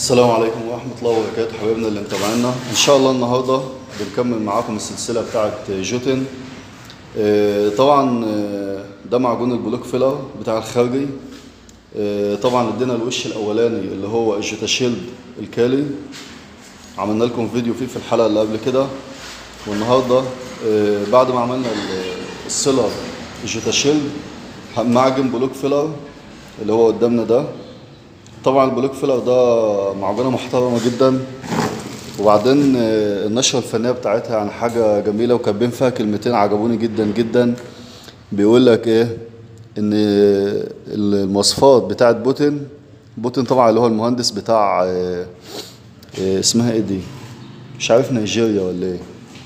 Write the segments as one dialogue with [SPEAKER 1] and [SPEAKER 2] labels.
[SPEAKER 1] السلام عليكم ورحمة الله وبركاته حبايبنا اللي متابعينا إن شاء الله النهاردة بنكمل معاكم السلسلة بتاعة جوتن آه، طبعا آه، ده معجون البلوك فيلر بتاع الخارجي آه، طبعا ادينا الوش الأولاني اللي هو الجوتا شيلد الكالي عملنا لكم فيديو فيه في الحلقة اللي قبل كده والنهاردة آه، بعد ما عملنا ال- السيلر الجوتا شيلد معجن بلوك فيلر اللي هو قدامنا ده طبعا البلوك فيلر ده معجنة محترمة جدا وبعدين آه، النشرة الفنية بتاعتها يعني حاجة جميلة وكاتبين فيها كلمتين عجبوني جدا جدا بيقول لك ايه ان المواصفات بتاعت بوتين بوتين طبعا اللي هو المهندس بتاع آه، آه، اسمها ايه دي مش عارف نيجيريا ولا ايه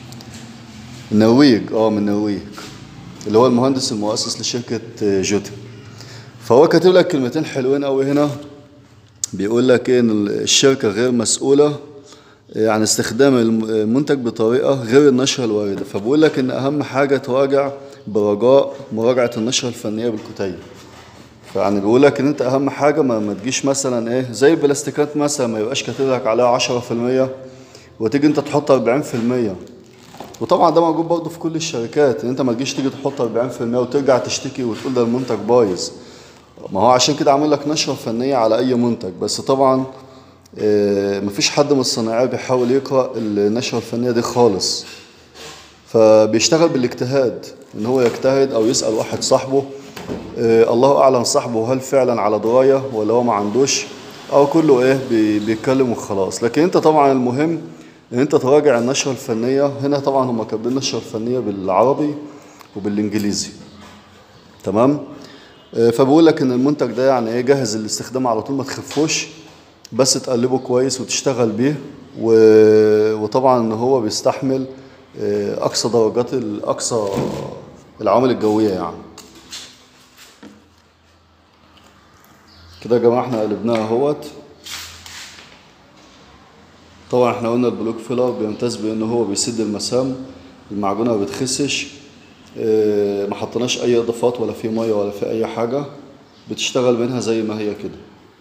[SPEAKER 1] النرويج اه من النرويج اللي هو المهندس المؤسس لشركة آه، جوتن فهو كاتب لك كلمتين حلوين قوي هنا بيقول لك إيه ان الشركة غير مسؤولة عن استخدام المنتج بطريقة غير النشرة الواردة فبقول لك ان اهم حاجة تراجع برجاء مراجعة النشرة الفنية بالكتيب فيعني بيقول لك ان انت اهم حاجة ما, ما تجيش مثلا ايه زي البلاستيكات مثلا ما يبقاش كاتب لك عليها 10% وتيجي انت تحط 40% وطبعا ده موجود برضه في كل الشركات ان انت ما تجيش تيجي تحط 40% وترجع تشتكي وتقول ده المنتج بايظ ما هو عشان كده عامل لك نشرة فنية على أي منتج بس طبعا آه، مفيش حد من الصناعية بيحاول يقرأ النشرة الفنية دي خالص فبيشتغل بالاجتهاد ان هو يجتهد او يسأل واحد صاحبه آه، الله اعلم صاحبه هل فعلا على دراية ولا هو ما عندوش او كله ايه بي- بيتكلم وخلاص لكن انت طبعا المهم ان انت تراجع النشرة الفنية هنا طبعا هم كاتبين النشرة الفنية بالعربي وبالانجليزي تمام آه، فبقول لك ان المنتج ده يعني ايه جاهز للاستخدام على طول ما تخفوش بس تقلبه كويس وتشتغل بيه و... وطبعا ان هو بيستحمل آه، اقصى درجات ال- اقصى العوامل الجويه يعني كده يا جماعه احنا قلبناها اهوت طبعا احنا قلنا البلوك فيلر بيمتاز بان هو بيسد المسام المعجونه ما بتخسش اه، ما حطيناش اي اضافات ولا في ميه ولا في اي حاجه بتشتغل منها زي ما هي كده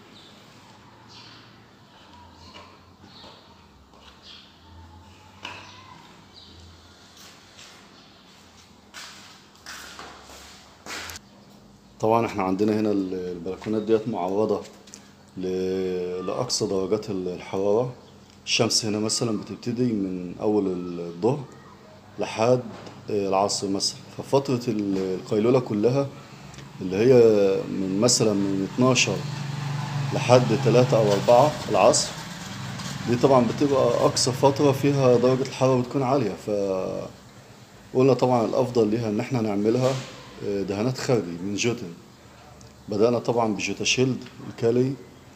[SPEAKER 1] طبعا احنا عندنا هنا ال- البلكونات ديت معرضة ل- لأقصى درجات ال- الحرارة الشمس هنا مثلا بتبتدي من أول الظهر لحد العصر مثلا ففترة ال- القيلولة كلها اللي هي من مثلا من 12 لحد 3 أو 4 العصر دي طبعا بتبقى أقصى فترة فيها درجة الحرارة بتكون عالية ف قلنا طبعا الافضل ليها ان احنا نعملها آه، دهانات خارجي من جوتن بدأنا طبعا بجوتا شيلد الكالي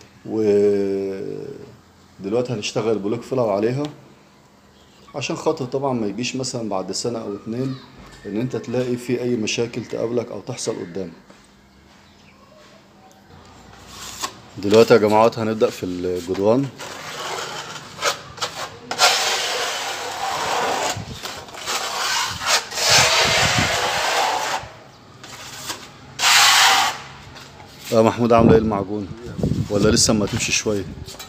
[SPEAKER 1] ودلوقتي هنشتغل بلوك فيلر عليها عشان خاطر طبعا ما يجيش مثلا بعد سنة او اتنين ان انت تلاقي في اي مشاكل تقابلك او تحصل قدامك دلوقتي يا جماعات هنبدأ في الجدران يا محمود عامله ايه المعجون ولا لسه ما تمشي شويه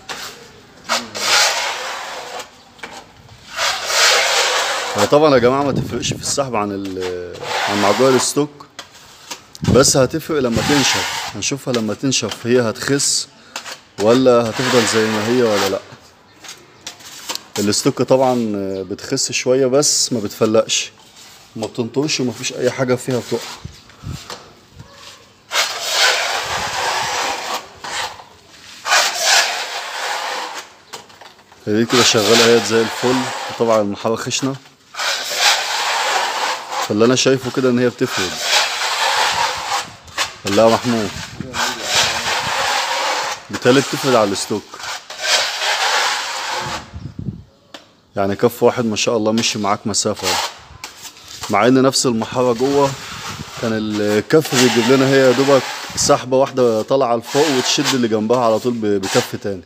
[SPEAKER 1] هو طبعا يا جماعه ما تفرقش في السحب عن ال- عن معجون الستوك بس هتفرق لما تنشف هنشوفها لما تنشف هي هتخس ولا هتفضل زي ما هي ولا لا الستوك طبعا بتخس شويه بس ما بتفلقش ما بتنطرش وما فيش اي حاجه فيها بتقع هي كده شغالة اهيت زي الفل وطبعا المحارة خشنة فاللي أنا شايفه كده إن هي بتفرد ولا يا محمود بالتالي بتفرد على الستوك يعني كف واحد ما شاء الله مشي معاك مسافة أهو. مع إن نفس المحارة جوه كان الكف بيجيب لنا هي يا دوبك سحبة واحدة طالعة لفوق وتشد اللي جنبها على طول ب- بكف تاني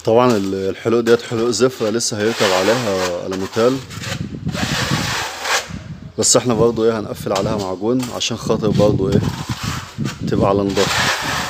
[SPEAKER 1] طبعا ال- الحلوق ديت حلوق زفرة لسه هيركب عليها الموتال بس احنا برضو ايه هنقفل عليها معجون عشان خاطر برضو ايه تبقى على نضافة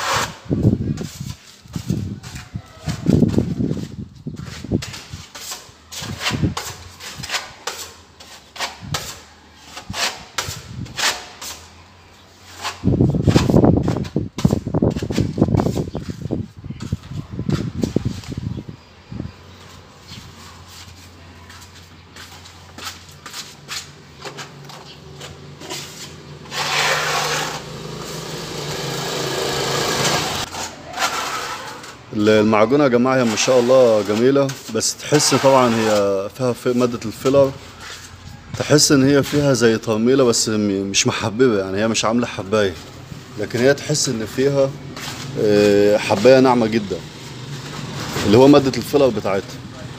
[SPEAKER 1] المعجونة يا جماعة هي ما شاء الله جميلة بس تحس طبعا هي فيها في مادة الفيلر تحس ان هي فيها زي ترميلة بس م- مش محببة يعني هي مش عاملة حباية لكن هي تحس ان فيها آه، حباية ناعمة جدا اللي هو مادة الفيلر بتاعتها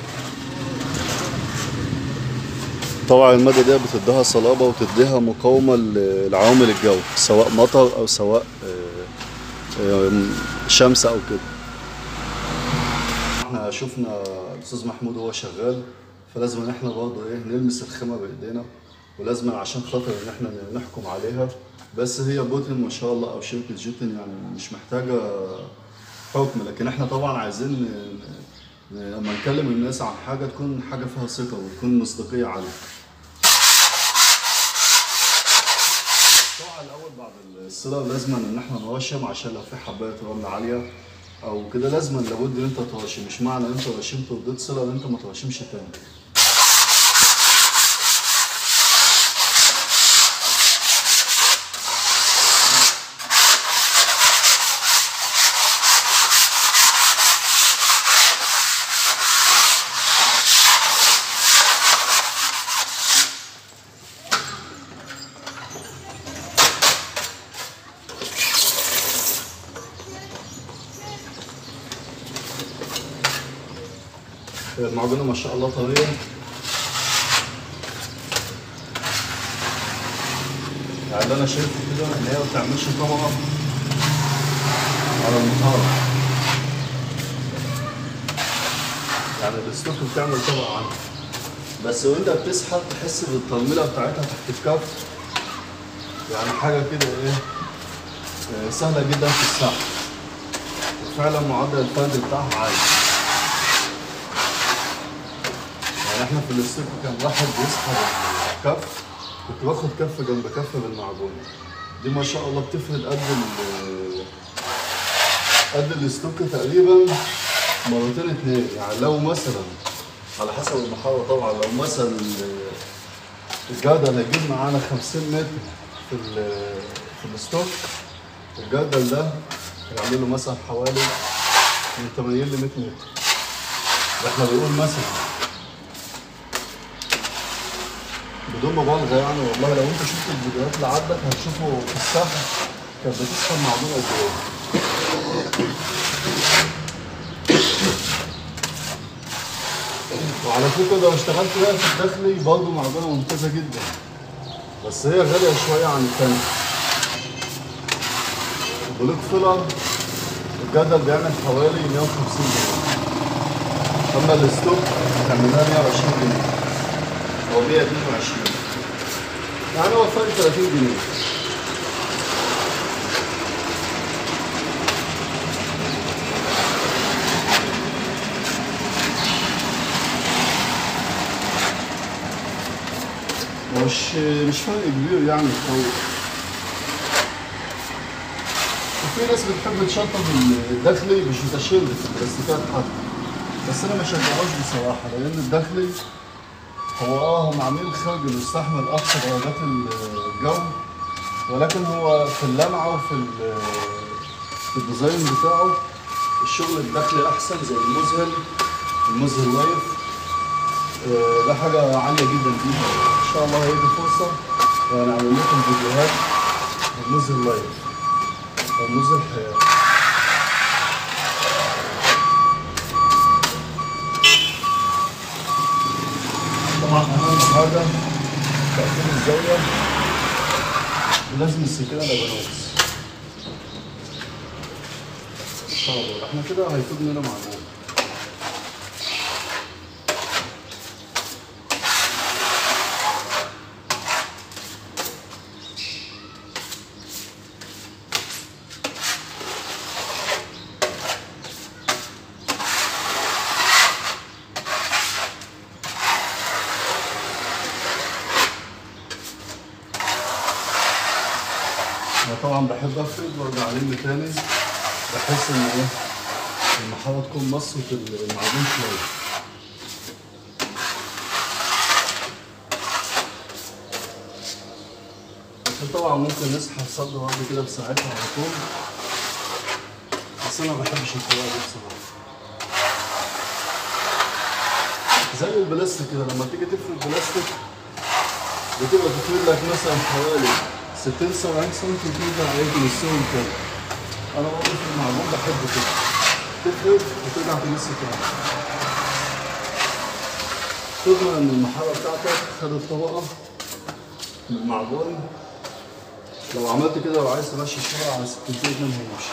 [SPEAKER 1] طبعا المادة دي بتديها صلابة وتديها مقاومة ل- لعوامل الجو سواء مطر أو سواء آه، آه، شمس أو كده احنا شفنا الأستاذ محمود وهو شغال فلازم ان احنا برضه ايه نلمس الخامة بإيدينا ولازم عشان خاطر ان احنا نحكم عليها بس هي بوتن ما شاء الله او شركة جوتن يعني مش محتاجة حكم لكن احنا طبعا عايزين ن- ن- لما نكلم الناس عن حاجة تكون حاجة فيها ثقة وتكون مصداقية عالية طبعا الاول بعد الصله لازم ان احنا نوشم عشان لو في حبايه رمل عاليه او كده لازم لابد ان انت توشم مش معنى ان انت وشمت واديت صله ان انت ما توشمش تاني المعجونه ما شاء الله طريه يعني اللي انا شايفه كده ان هي ما بتعملش طبقه على المطهره يعني الستوك بتعمل طبقه عنها بس وانت بتسحب تحس بالترميله بتاعتها تحت الكف يعني حاجه كده ايه آه، سهله جدا في السحب وفعلا معدل الفرد بتاعها عالي يعني احنا في الاستيك كان واحد بيسحب الكف كنت باخد كف جنب كف بالمعجون دي ما شاء الله بتفرد قد ال قد الاستوك تقريبا مرتين اتنين يعني لو مثلا على حسب المحاور طبعا لو مثلا الجردل هيجيب معانا 50 متر في ال- في الستوك الجردل ده هيعمل له مثلا حوالي من 80 ل 100 متر ده احنا بنقول مثلا بدون مبالغه يعني والله لو انت شفت الفيديوهات اللي عدت هتشوفوا في السحب كانت بتسحب معجون قد ايه وعلى فكره لو اشتغلت بقى في الداخلي برضه معجونه ممتازه جدا بس هي غاليه شويه عن التانية البلوك فيلر الجدل بيعمل حوالي 150 جنيه اما الستوك هتعملها 120 جنيه او 122 يعني هو فرق 30 جنيه مش مش فرق كبير يعني خالص وفي ناس بتحب تشطب الداخلي مش متشيل في البلاستيكات حتى بس انا ما شجعوش بصراحه لان الداخلي هو اه هم عاملين خارج اللي يستحمل اقصى درجات الجو ولكن هو في اللمعه وفي ال- في الديزاين بتاعه الشغل الداخلي احسن زي المذهل المذهل لايف آه، ده حاجه عاليه جدا جدا ان شاء الله هيجي فرصه ونعمل لكم فيديوهات المذهل لايف او مذهل حياه طبعا اهم حاجه تقفيل الزاويه ولازم السكينه لبنوس طب احنا كده هيفوت مننا معجون طبعا بحب افرد وارجع الم تاني بحس ان ايه المحاره تكون مصت المعجون شويه عشان طبعا ممكن نسحب صد بعض كده بساعتها على طول بس انا ما بحبش الطريقه دي بصراحه زي البلاستيك كده لما تيجي تفرد بلاستيك بتبقى تفرد لك مثلا حوالي 60 70 سم وترجع عليك نصهم كده انا برضه في المعجون بحب كده تفرد وترجع تنص تاني تضمن ان المحاره بتاعتك خدت طبقه من المعجون لو عملت كده وعايز تمشي شويه على سكتين اتنين هيمشي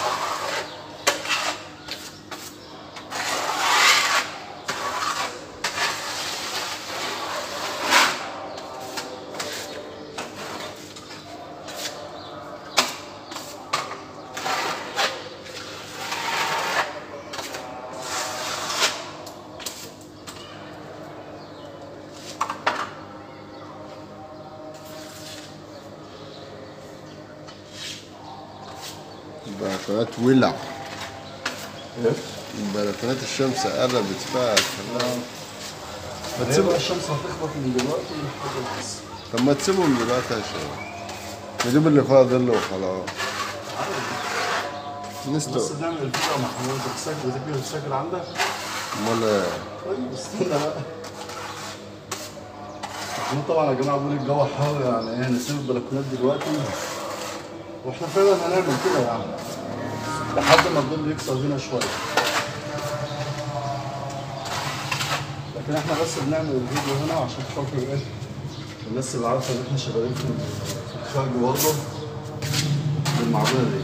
[SPEAKER 2] البلكونات ولع
[SPEAKER 1] ايه؟
[SPEAKER 2] البلكونات الشمس قربت فيها خلاها
[SPEAKER 1] ما تسيبها الشمس هتخبط من دلوقتي لحد العصر
[SPEAKER 2] طب ما تسيبهم دلوقتي يا شباب نجيب اللي فيها ظل وخلاص
[SPEAKER 1] بس
[SPEAKER 2] نستو
[SPEAKER 1] بنعمل الفكره مع حضرتك ساكن وتكبير الساكن عندك
[SPEAKER 2] امال ايه
[SPEAKER 1] طيب استنى بقى احنا طبعا يا جماعه بنقول الجو حر يعني ايه نسيب البلكونات دلوقتي واحنا فعلا هنعمل كده يعني لحد ما الظل يكسر فينا شويه لكن احنا بس بنعمل الفيديو هنا عشان خاطر ايه الناس تبقى عارفه ان احنا شغالين في في الخارج برضه بالمعضله دي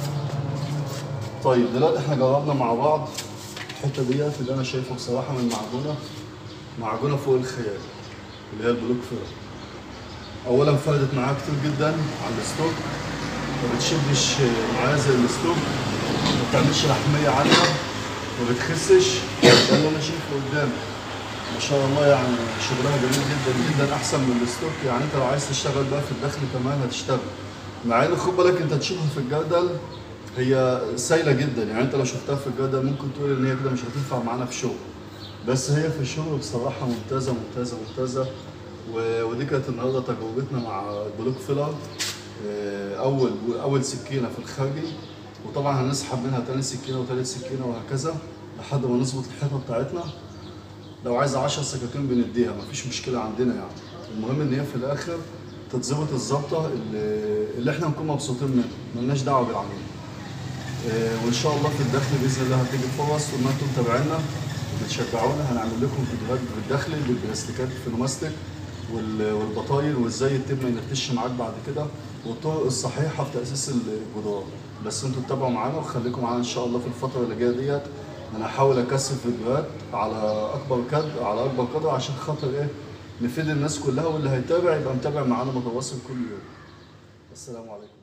[SPEAKER 1] طيب دلوقتي احنا جربنا مع بعض الحته ديت اللي انا شايفه بصراحه من معجونه معجونه فوق الخيال اللي هي البلوك فير اولا فادت معايا كتير جدا على الستوك ما بتشدش معايا زي الستوك ما بتعملش لحميه عاليه ما بتخسش ده اللي انا شايفه قدامي ما شاء الله يعني شغلها جميل جدا جدا احسن من الستوك يعني انت لو عايز تشتغل بقى في الدخل كمان هتشتغل مع ان خد بالك انت تشوفها في الجردل هي سايله جدا يعني انت لو شفتها في الجردل ممكن تقول ان هي كده مش هتنفع معانا في شغل بس هي في الشغل بصراحه ممتازه ممتازه ممتازه و- ودي كانت النهارده تجربتنا مع البلوك فيلر آه، اول اول سكينه في الخارجي وطبعا هنسحب منها تاني سكينه وتالت سكينه وهكذا لحد ما نظبط الحيطه بتاعتنا لو عايز 10 سكاكين بنديها مفيش مشكله عندنا يعني المهم ان هي في الاخر تتظبط الظبطه اللي, اللي احنا نكون مبسوطين منها ملناش دعوه بالعميل آه، وان شاء الله في الدخل باذن الله هتيجي فرص طول ما انتم متابعينا وبتشجعونا هنعمل لكم فيديوهات بالدخل بالبلاستيكات الفينوماستيك وال- والبطاير وازاي التب ما ينتش معاك بعد كده والطرق الصحيحه في تاسيس الجدران بس انتوا تتابعوا معانا وخليكم معانا ان شاء الله في الفتره اللي جايه ديت انا هحاول اكثف فيديوهات على اكبر قدر على اكبر قدر عشان خاطر ايه نفيد الناس كلها واللي هيتابع يبقى متابع معانا متواصل كل يوم السلام عليكم